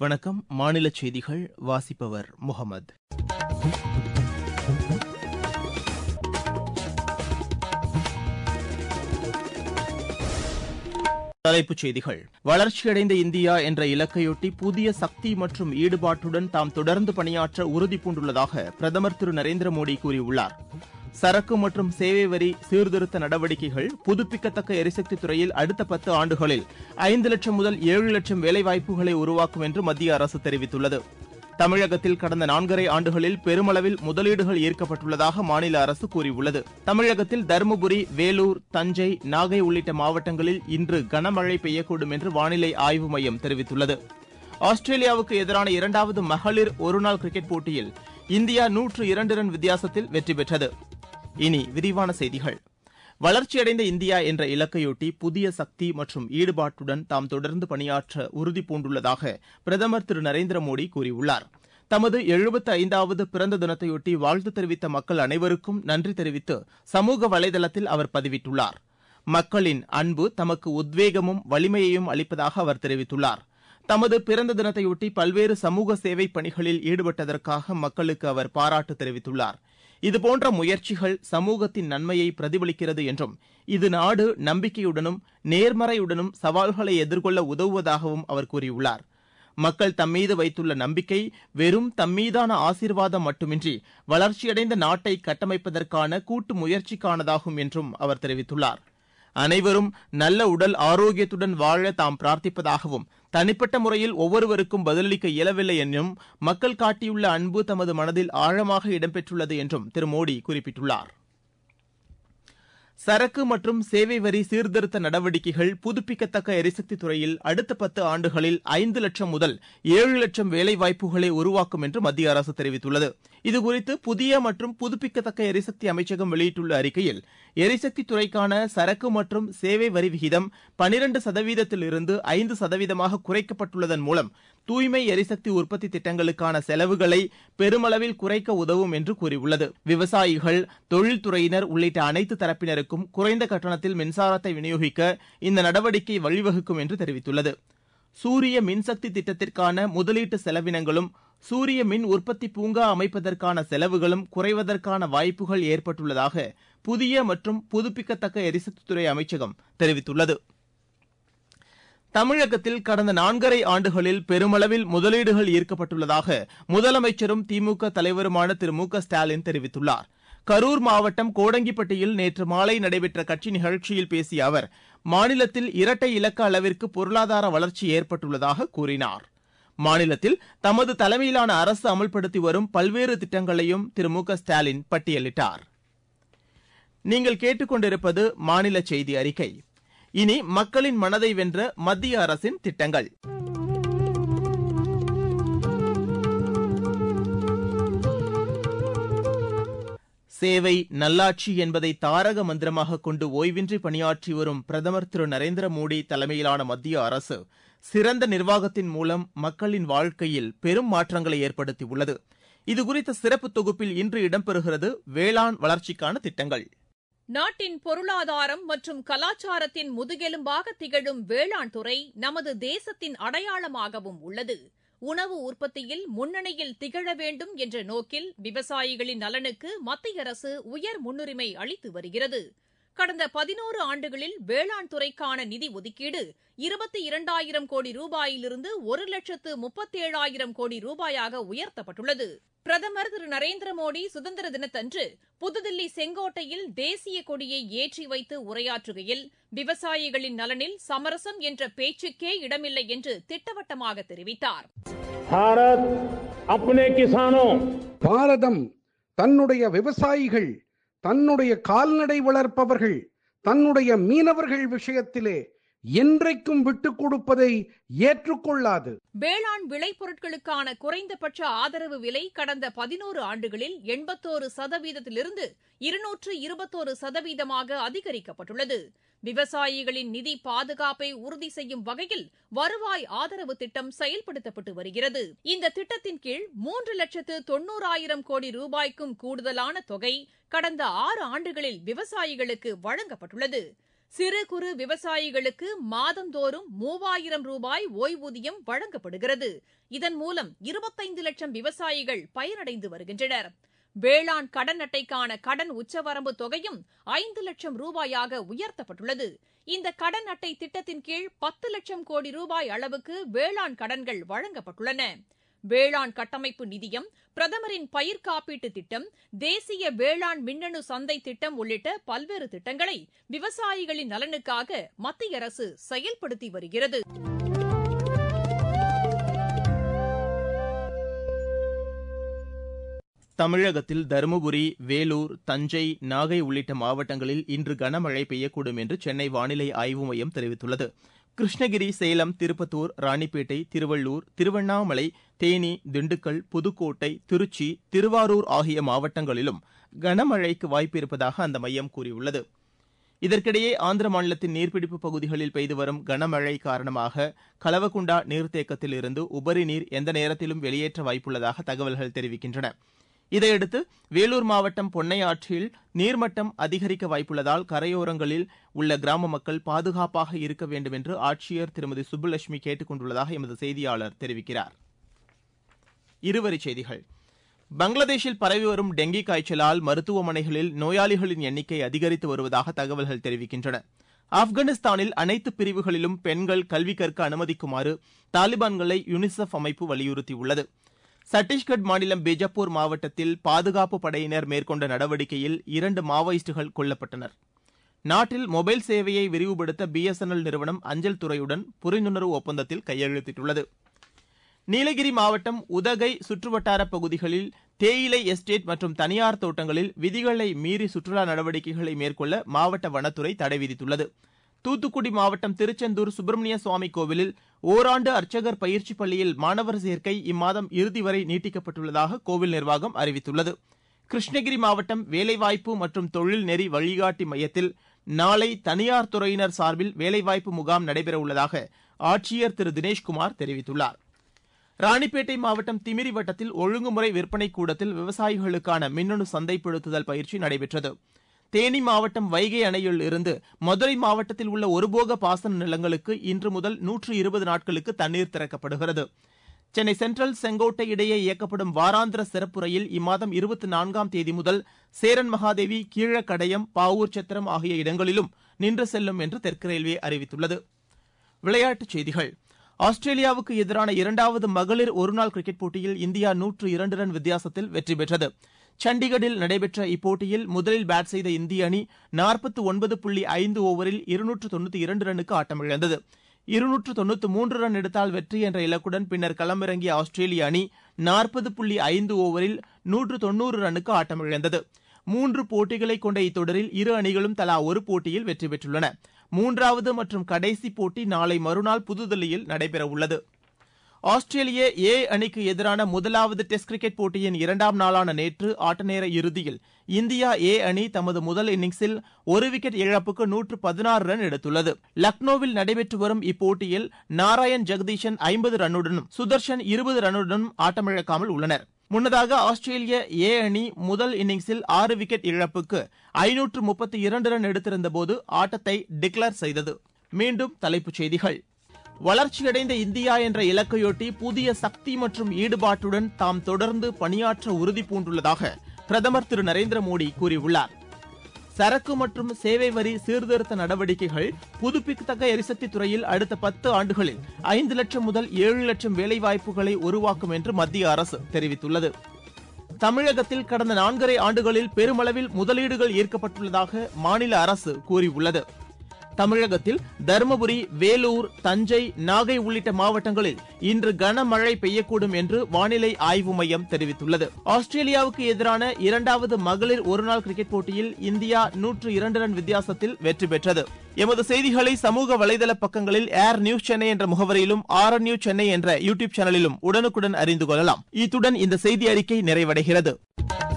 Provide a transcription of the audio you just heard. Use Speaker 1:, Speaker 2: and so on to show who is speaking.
Speaker 1: வணக்கம் மாநில செய்திகள் வாசிப்பவர் முகமது தலைப்புச் செய்திகள் வளர்ச்சியடைந்த இந்தியா என்ற இலக்கையொட்டி புதிய சக்தி மற்றும் ஈடுபாட்டுடன் தாம் தொடர்ந்து பணியாற்ற உறுதிபூண்டுள்ளதாக பிரதமர் திரு நரேந்திர மோடி கூறியுள்ளார் சரக்கு மற்றும் சேவை வரி சீர்திருத்த நடவடிக்கைகள் புதுப்பிக்கத்தக்க எரிசக்தி துறையில் அடுத்த பத்து ஆண்டுகளில் ஐந்து லட்சம் முதல் ஏழு லட்சம் வேலைவாய்ப்புகளை உருவாக்கும் என்று மத்திய அரசு தெரிவித்துள்ளது தமிழகத்தில் கடந்த நான்கரை ஆண்டுகளில் பெருமளவில் முதலீடுகள் ஈர்க்கப்பட்டுள்ளதாக மாநில அரசு கூறியுள்ளது தமிழகத்தில் தருமபுரி வேலூர் தஞ்சை நாகை உள்ளிட்ட மாவட்டங்களில் இன்று கனமழை பெய்யக்கூடும் என்று வானிலை ஆய்வு மையம் தெரிவித்துள்ளது ஆஸ்திரேலியாவுக்கு எதிரான இரண்டாவது மகளிர் ஒருநாள் கிரிக்கெட் போட்டியில் இந்தியா நூற்று இரண்டு ரன் வித்தியாசத்தில் வெற்றி பெற்றது இனி விரிவான செய்திகள் வளர்ச்சியடைந்த இந்தியா என்ற இலக்கையொட்டி புதிய சக்தி மற்றும் ஈடுபாட்டுடன் தாம் தொடர்ந்து பணியாற்ற உறுதிபூண்டுள்ளதாக பிரதமர் திரு நரேந்திர மோடி கூறியுள்ளார் தமது எழுபத்து ஐந்தாவது பிறந்த தினத்தையொட்டி வாழ்த்து தெரிவித்த மக்கள் அனைவருக்கும் நன்றி தெரிவித்து சமூக வலைதளத்தில் அவர் பதிவிட்டுள்ளார் மக்களின் அன்பு தமக்கு உத்வேகமும் வலிமையையும் அளிப்பதாக அவர் தெரிவித்துள்ளார் தமது பிறந்த தினத்தையொட்டி பல்வேறு சமூக சேவை பணிகளில் ஈடுபட்டதற்காக மக்களுக்கு அவர் பாராட்டு தெரிவித்துள்ளார் இதுபோன்ற முயற்சிகள் சமூகத்தின் நன்மையை பிரதிபலிக்கிறது என்றும் இது நாடு நம்பிக்கையுடனும் நேர்மறையுடனும் சவால்களை எதிர்கொள்ள உதவுவதாகவும் அவர் கூறியுள்ளார் மக்கள் தம்மீது வைத்துள்ள நம்பிக்கை வெறும் தம்மீதான ஆசீர்வாதம் மட்டுமின்றி வளர்ச்சியடைந்த நாட்டை கட்டமைப்பதற்கான கூட்டு முயற்சிக்கானதாகும் என்றும் அவர் தெரிவித்துள்ளார் அனைவரும் நல்ல உடல் ஆரோக்கியத்துடன் வாழ தாம் பிரார்த்திப்பதாகவும் தனிப்பட்ட முறையில் ஒவ்வொருவருக்கும் பதிலளிக்க இயலவில்லை என்றும் மக்கள் காட்டியுள்ள அன்பு தமது மனதில் ஆழமாக இடம்பெற்றுள்ளது என்றும் திரு மோடி குறிப்பிட்டுள்ளார் சரக்கு மற்றும் சேவை வரி சீர்திருத்த நடவடிக்கைகள் புதுப்பிக்கத்தக்க எரிசக்தி துறையில் அடுத்த பத்து ஆண்டுகளில் ஐந்து லட்சம் முதல் ஏழு லட்சம் வேலைவாய்ப்புகளை உருவாக்கும் என்று மத்திய அரசு தெரிவித்துள்ளது இதுகுறித்து புதிய மற்றும் புதுப்பிக்கத்தக்க எரிசக்தி அமைச்சகம் வெளியிட்டுள்ள அறிக்கையில் எரிசக்தி துறைக்கான சரக்கு மற்றும் சேவை வரி விகிதம் பனிரண்டு சதவீதத்திலிருந்து ஐந்து சதவீதமாக குறைக்கப்பட்டுள்ளதன் மூலம் தூய்மை எரிசக்தி உற்பத்தி திட்டங்களுக்கான செலவுகளை பெருமளவில் குறைக்க உதவும் என்று கூறியுள்ளது விவசாயிகள் தொழில்துறையினர் உள்ளிட்ட அனைத்து தரப்பினருக்கும் குறைந்த கட்டணத்தில் மின்சாரத்தை விநியோகிக்க இந்த நடவடிக்கை வழிவகுக்கும் என்று தெரிவித்துள்ளது சூரிய மின்சக்தி திட்டத்திற்கான முதலீட்டு செலவினங்களும் சூரிய மின் உற்பத்தி பூங்கா அமைப்பதற்கான செலவுகளும் குறைவதற்கான வாய்ப்புகள் ஏற்பட்டுள்ளதாக புதிய மற்றும் புதுப்பிக்கத்தக்க எரிசக்தித்துறை அமைச்சகம் தெரிவித்துள்ளது தமிழகத்தில் கடந்த நான்கரை ஆண்டுகளில் பெருமளவில் முதலீடுகள் ஈர்க்கப்பட்டுள்ளதாக முதலமைச்சரும் திமுக தலைவருமான திரு மு க ஸ்டாலின் தெரிவித்துள்ளார் கரூர் மாவட்டம் கோடங்கிப்பட்டியில் நேற்று மாலை நடைபெற்ற கட்சி நிகழ்ச்சியில் பேசிய அவர் மாநிலத்தில் இரட்டை இலக்க அளவிற்கு பொருளாதார வளர்ச்சி ஏற்பட்டுள்ளதாக கூறினார் மாநிலத்தில் தமது தலைமையிலான அரசு அமல்படுத்தி வரும் பல்வேறு திட்டங்களையும் திரு மு க ஸ்டாலின் பட்டியலிட்டார் நீங்கள் கேட்டுக்கொண்டிருப்பது மாநில செய்தி அறிக்கை இனி மக்களின் மனதை வென்ற மத்திய அரசின் திட்டங்கள் சேவை நல்லாட்சி என்பதை தாரக மந்திரமாக கொண்டு ஓய்வின்றி பணியாற்றி வரும் பிரதமர் திரு நரேந்திர மோடி தலைமையிலான மத்திய அரசு சிறந்த நிர்வாகத்தின் மூலம் மக்களின் வாழ்க்கையில் பெரும் மாற்றங்களை ஏற்படுத்தியுள்ளது இதுகுறித்த சிறப்பு தொகுப்பில் இன்று இடம்பெறுகிறது வேளாண் வளர்ச்சிக்கான திட்டங்கள்
Speaker 2: நாட்டின் பொருளாதாரம் மற்றும் கலாச்சாரத்தின் முதுகெலும்பாக திகழும் வேளாண் துறை நமது தேசத்தின் அடையாளமாகவும் உள்ளது உணவு உற்பத்தியில் முன்னணியில் திகழ வேண்டும் என்ற நோக்கில் விவசாயிகளின் நலனுக்கு மத்திய அரசு உயர் முன்னுரிமை அளித்து வருகிறது கடந்த பதினோரு ஆண்டுகளில் வேளாண் துறைக்கான நிதி ஒதுக்கீடு இருபத்தி இரண்டாயிரம் கோடி ரூபாயிலிருந்து ஒரு லட்சத்து முப்பத்தேழாயிரம் கோடி ரூபாயாக உயர்த்தப்பட்டுள்ளது பிரதமர் திரு நரேந்திர மோடி சுதந்திர தினத்தன்று புதுதில்லி செங்கோட்டையில் தேசிய கொடியை ஏற்றி வைத்து உரையாற்றுகையில் விவசாயிகளின் நலனில் சமரசம் என்ற பேச்சுக்கே இடமில்லை என்று திட்டவட்டமாக தெரிவித்தார்
Speaker 3: பாரதம் தன்னுடைய விவசாயிகள் தன்னுடைய கால்நடை வளர்ப்பவர்கள் தன்னுடைய மீனவர்கள் விஷயத்திலே என்றைக்கும் விட்டுக் கொடுப்பதை ஏற்றுக்கொள்ளாது
Speaker 2: வேளாண் விளைபொருட்களுக்கான குறைந்தபட்ச ஆதரவு விலை கடந்த பதினோரு ஆண்டுகளில் எண்பத்தோரு சதவீதத்திலிருந்து இருநூற்று இருபத்தோரு சதவீதமாக அதிகரிக்கப்பட்டுள்ளது விவசாயிகளின் நிதி பாதுகாப்பை உறுதி செய்யும் வகையில் வருவாய் ஆதரவு திட்டம் செயல்படுத்தப்பட்டு வருகிறது இந்த திட்டத்தின் கீழ் மூன்று லட்சத்து தொன்னூறாயிரம் கோடி ரூபாய்க்கும் கூடுதலான தொகை கடந்த ஆறு ஆண்டுகளில் விவசாயிகளுக்கு வழங்கப்பட்டுள்ளது சிறு குறு விவசாயிகளுக்கு மாதந்தோறும் மூவாயிரம் ரூபாய் ஓய்வூதியம் வழங்கப்படுகிறது இதன் மூலம் இருபத்தைந்து லட்சம் விவசாயிகள் பயனடைந்து வருகின்றனர் வேளாண் கடன் அட்டைக்கான கடன் உச்சவரம்பு தொகையும் ஐந்து லட்சம் ரூபாயாக உயர்த்தப்பட்டுள்ளது இந்த கடன் அட்டை திட்டத்தின் கீழ் பத்து லட்சம் கோடி ரூபாய் அளவுக்கு வேளாண் கடன்கள் வழங்கப்பட்டுள்ளன வேளாண் கட்டமைப்பு நிதியம் பிரதமரின் பயிர் காப்பீட்டு திட்டம் தேசிய வேளாண் மின்னணு சந்தை திட்டம் உள்ளிட்ட பல்வேறு திட்டங்களை விவசாயிகளின் நலனுக்காக மத்திய அரசு செயல்படுத்தி வருகிறது
Speaker 1: தமிழகத்தில் தருமபுரி வேலூர் தஞ்சை நாகை உள்ளிட்ட மாவட்டங்களில் இன்று கனமழை பெய்யக்கூடும் என்று சென்னை வானிலை ஆய்வு மையம் தெரிவித்துள்ளது கிருஷ்ணகிரி சேலம் திருப்பத்தூர் ராணிப்பேட்டை திருவள்ளூர் திருவண்ணாமலை தேனி திண்டுக்கல் புதுக்கோட்டை திருச்சி திருவாரூர் ஆகிய மாவட்டங்களிலும் கனமழைக்கு வாய்ப்பு இருப்பதாக அந்த மையம் கூறியுள்ளது இதற்கிடையே ஆந்திர மாநிலத்தின் நீர்பிடிப்பு பகுதிகளில் பெய்து வரும் கனமழை காரணமாக கலவகுண்டா நீர்த்தேக்கத்தில் இருந்து உபரி நீர் எந்த நேரத்திலும் வெளியேற்ற வாய்ப்புள்ளதாக தகவல்கள் தெரிவிக்கின்றன இதையடுத்து வேலூர் மாவட்டம் பொன்னையாற்றில் நீர்மட்டம் அதிகரிக்க வாய்ப்புள்ளதால் கரையோரங்களில் உள்ள கிராம மக்கள் பாதுகாப்பாக இருக்க வேண்டும் என்று ஆட்சியர் திருமதி சுப்புலட்சுமி கேட்டுக் கொண்டுள்ளதாக எமது செய்தியாளர் தெரிவிக்கிறார் இருவரிச் செய்திகள் பங்களாதேஷில் பரவி வரும் டெங்கி காய்ச்சலால் மருத்துவமனைகளில் நோயாளிகளின் எண்ணிக்கை அதிகரித்து வருவதாக தகவல்கள் தெரிவிக்கின்றன ஆப்கானிஸ்தானில் அனைத்து பிரிவுகளிலும் பெண்கள் கல்வி கற்க அனுமதிக்குமாறு தாலிபான்களை யுனிசெஃப் அமைப்பு வலியுறுத்தியுள்ளது சத்தீஸ்கட் மாநிலம் பிஜப்பூர் மாவட்டத்தில் பாதுகாப்பு படையினர் மேற்கொண்ட நடவடிக்கையில் இரண்டு மாவோயிஸ்டுகள் கொல்லப்பட்டனர் நாட்டில் மொபைல் சேவையை விரிவுபடுத்த பிஎஸ்என்எல் நிறுவனம் அஞ்சல் துறையுடன் புரிந்துணர்வு ஒப்பந்தத்தில் கையெழுத்திட்டுள்ளது நீலகிரி மாவட்டம் உதகை சுற்றுவட்டார பகுதிகளில் தேயிலை எஸ்டேட் மற்றும் தனியார் தோட்டங்களில் விதிகளை மீறி சுற்றுலா நடவடிக்கைகளை மேற்கொள்ள மாவட்ட வனத்துறை தடை விதித்துள்ளது தூத்துக்குடி மாவட்டம் திருச்செந்தூர் சுப்பிரமணிய சுவாமி கோவிலில் ஓராண்டு அர்ச்சகர் பயிற்சி பள்ளியில் மாணவர் சேர்க்கை இம்மாதம் இறுதி வரை நீட்டிக்கப்பட்டுள்ளதாக கோவில் நிர்வாகம் அறிவித்துள்ளது கிருஷ்ணகிரி மாவட்டம் வேலைவாய்ப்பு மற்றும் தொழில் நெறி வழிகாட்டி மையத்தில் நாளை தனியார் துறையினர் சார்பில் வேலைவாய்ப்பு முகாம் நடைபெறவுள்ளதாக ஆட்சியர் திரு தினேஷ்குமார் தெரிவித்துள்ளார் ராணிப்பேட்டை மாவட்டம் திமிரி வட்டத்தில் ஒழுங்குமுறை விற்பனை கூடத்தில் விவசாயிகளுக்கான மின்னணு சந்தைப்படுத்துதல் பயிற்சி நடைபெற்றது தேனி மாவட்டம் வைகை அணையில் இருந்து மதுரை மாவட்டத்தில் உள்ள ஒருபோக பாசன நிலங்களுக்கு இன்று முதல் நூற்று இருபது நாட்களுக்கு தண்ணீர் திறக்கப்படுகிறது சென்னை சென்ட்ரல் செங்கோட்டை இடையே இயக்கப்படும் வாராந்திர சிறப்பு ரயில் இம்மாதம் இருபத்தி நான்காம் தேதி முதல் சேரன் மகாதேவி கீழக்கடயம் பாவூர் சத்திரம் ஆகிய இடங்களிலும் நின்று செல்லும் என்று தெற்கு ரயில்வே அறிவித்துள்ளது விளையாட்டுச் செய்திகள் ஆஸ்திரேலியாவுக்கு எதிரான இரண்டாவது மகளிர் ஒருநாள் கிரிக்கெட் போட்டியில் இந்தியா நூற்று இரண்டு ரன் வித்தியாசத்தில் வெற்றி பெற்றது சண்டிகரில் நடைபெற்ற இப்போட்டியில் முதலில் பேட் செய்த இந்திய அணி நாற்பத்து ஒன்பது புள்ளி ஐந்து ஓவரில் இருநூற்று தொண்ணூத்தி இரண்டு ரன்னுக்கு ஆட்டமிழந்தது இருநூற்று தொண்ணூற்று மூன்று ரன் எடுத்தால் வெற்றி என்ற இலக்குடன் பின்னர் களமிறங்கிய ஆஸ்திரேலிய அணி நாற்பது புள்ளி ஐந்து ஓவரில் நூற்று தொன்னூறு ரன்னுக்கு ஆட்டமிழந்தது மூன்று போட்டிகளை கொண்ட இத்தொடரில் இரு அணிகளும் தலா ஒரு போட்டியில் வெற்றி பெற்றுள்ளன மூன்றாவது மற்றும் கடைசி போட்டி நாளை மறுநாள் புதுதில்லியில் நடைபெறவுள்ளது ஆஸ்திரேலிய ஏ அணிக்கு எதிரான முதலாவது டெஸ்ட் கிரிக்கெட் போட்டியின் இரண்டாம் நாளான நேற்று ஆட்டநேர இறுதியில் இந்தியா ஏ அணி தமது முதல் இன்னிங்ஸில் ஒரு விக்கெட் இழப்புக்கு நூற்று பதினாறு ரன் எடுத்துள்ளது லக்னோவில் நடைபெற்று வரும் இப்போட்டியில் நாராயண் ஜெகதீஷன் ஐம்பது ரன்னுடனும் சுதர்ஷன் இருபது ரன்னுடனும் ஆட்டமிழக்காமல் உள்ளனர் முன்னதாக ஆஸ்திரேலிய ஏ அணி முதல் இன்னிங்ஸில் ஆறு விக்கெட் இழப்புக்கு ஐநூற்று முப்பத்தி இரண்டு ரன் எடுத்திருந்தபோது ஆட்டத்தை டிக்ளேர் செய்தது மீண்டும் தலைப்புச் செய்திகள் வளர்ச்சியடைந்த இந்தியா என்ற இலக்கையொட்டி புதிய சக்தி மற்றும் ஈடுபாட்டுடன் தாம் தொடர்ந்து பணியாற்ற உறுதி பூண்டுள்ளதாக பிரதமர் திரு நரேந்திர மோடி கூறியுள்ளார் சரக்கு மற்றும் சேவை வரி சீர்திருத்த நடவடிக்கைகள் புதுப்பிக்கத்தக்க எரிசக்தி துறையில் அடுத்த பத்து ஆண்டுகளில் ஐந்து லட்சம் முதல் ஏழு லட்சம் வேலைவாய்ப்புகளை உருவாக்கும் என்று மத்திய அரசு தெரிவித்துள்ளது தமிழகத்தில் கடந்த நான்கரை ஆண்டுகளில் பெருமளவில் முதலீடுகள் ஈர்க்கப்பட்டுள்ளதாக மாநில அரசு கூறியுள்ளது தமிழகத்தில் தருமபுரி வேலூர் தஞ்சை நாகை உள்ளிட்ட மாவட்டங்களில் இன்று கனமழை பெய்யக்கூடும் என்று வானிலை ஆய்வு மையம் தெரிவித்துள்ளது ஆஸ்திரேலியாவுக்கு எதிரான இரண்டாவது மகளிர் ஒருநாள் கிரிக்கெட் போட்டியில் இந்தியா நூற்று இரண்டு ரன் வித்தியாசத்தில் வெற்றி பெற்றது எமது செய்திகளை சமூக வலைதள பக்கங்களில் ஏர் நியூஸ் சென்னை என்ற முகவரியிலும் ஆர் நியூஸ் சென்னை என்ற யூடியூப் சேனலிலும் உடனுக்குடன் அறிந்து கொள்ளலாம் இத்துடன் இந்த செய்தி அறிக்கை நிறைவடைகிறது